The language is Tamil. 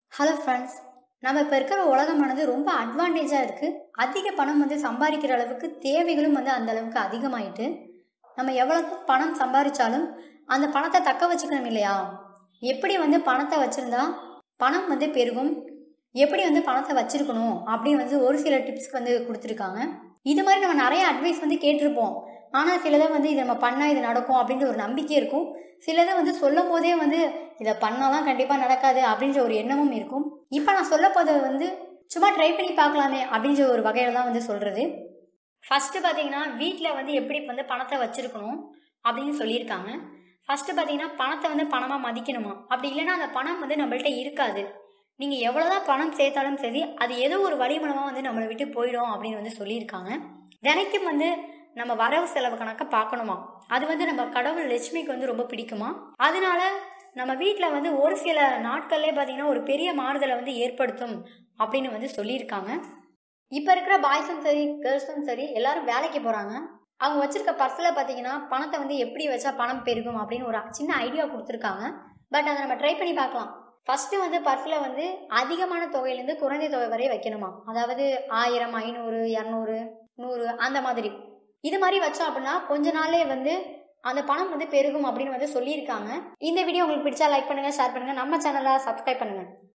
ஹலோ ஃப்ரெண்ட்ஸ் நம்ம இப்போ இருக்கிற உலகமானது ரொம்ப அட்வான்டேஜாக இருக்குது அதிக பணம் வந்து சம்பாதிக்கிற அளவுக்கு தேவைகளும் வந்து அந்த அளவுக்கு அதிகமாயிட்டு நம்ம எவ்வளவு பணம் சம்பாதிச்சாலும் அந்த பணத்தை தக்க வச்சுக்கணும் இல்லையா எப்படி வந்து பணத்தை வச்சுருந்தா பணம் வந்து பெருகும் எப்படி வந்து பணத்தை வச்சிருக்கணும் அப்படின்னு வந்து ஒரு சில டிப்ஸ் வந்து கொடுத்துருக்காங்க இது மாதிரி நம்ம நிறைய அட்வைஸ் வந்து கேட்டிருப்போம் ஆனால் சிலதை வந்து இது நம்ம பண்ணால் இது நடக்கும் அப்படின்ற ஒரு நம்பிக்கை இருக்கும் சிலதை வந்து சொல்லும் போதே வந்து இதை பண்ணாதான் கண்டிப்பாக நடக்காது அப்படின்ற ஒரு எண்ணமும் இருக்கும் இப்போ நான் சொல்ல போதை வந்து சும்மா ட்ரை பண்ணி பார்க்கலாமே அப்படின்ற ஒரு வகையில் தான் வந்து சொல்கிறது ஃபஸ்ட்டு பார்த்தீங்கன்னா வீட்டில் வந்து எப்படி வந்து பணத்தை வச்சுருக்கணும் அப்படின்னு சொல்லியிருக்காங்க ஃபஸ்ட்டு பார்த்தீங்கன்னா பணத்தை வந்து பணமாக மதிக்கணுமா அப்படி இல்லைன்னா அந்த பணம் வந்து நம்மள்ட்ட இருக்காது நீங்கள் எவ்வளோதான் பணம் சேர்த்தாலும் சரி அது ஏதோ ஒரு வழி மூலமாக வந்து நம்மளை விட்டு போயிடும் அப்படின்னு வந்து சொல்லியிருக்காங்க தினைக்கும் வந்து நம்ம வரவு செலவு கணக்கை பார்க்கணுமா அது வந்து நம்ம கடவுள் லட்சுமிக்கு வந்து ரொம்ப பிடிக்குமா அதனால நம்ம வீட்டில் வந்து ஒரு சில நாட்கள்லேயே பார்த்தீங்கன்னா ஒரு பெரிய மாறுதலை வந்து ஏற்படுத்தும் அப்படின்னு வந்து சொல்லியிருக்காங்க இப்போ இருக்கிற பாய்ஸும் சரி கேர்ள்ஸும் சரி எல்லாரும் வேலைக்கு போகிறாங்க அவங்க வச்சிருக்க பர்ஸில் பார்த்தீங்கன்னா பணத்தை வந்து எப்படி வச்சா பணம் பெருகும் அப்படின்னு ஒரு சின்ன ஐடியா கொடுத்துருக்காங்க பட் அதை நம்ம ட்ரை பண்ணி பார்க்கலாம் ஃபஸ்ட்டு வந்து பர்ஸில் வந்து அதிகமான தொகையிலேருந்து குறைந்த தொகை வரை வைக்கணுமா அதாவது ஆயிரம் ஐநூறு இரநூறு நூறு அந்த மாதிரி இது மாதிரி வச்சோம் அப்படின்னா கொஞ்ச நாளே வந்து அந்த பணம் வந்து பெருகும் அப்படின்னு வந்து சொல்லியிருக்காங்க இந்த வீடியோ உங்களுக்கு பிடிச்சா லைக் பண்ணுங்கள் ஷேர் பண்ணுங்கள் நம்ம சேனலை சப்ஸ்கிரைப் பண்ணுங்கள்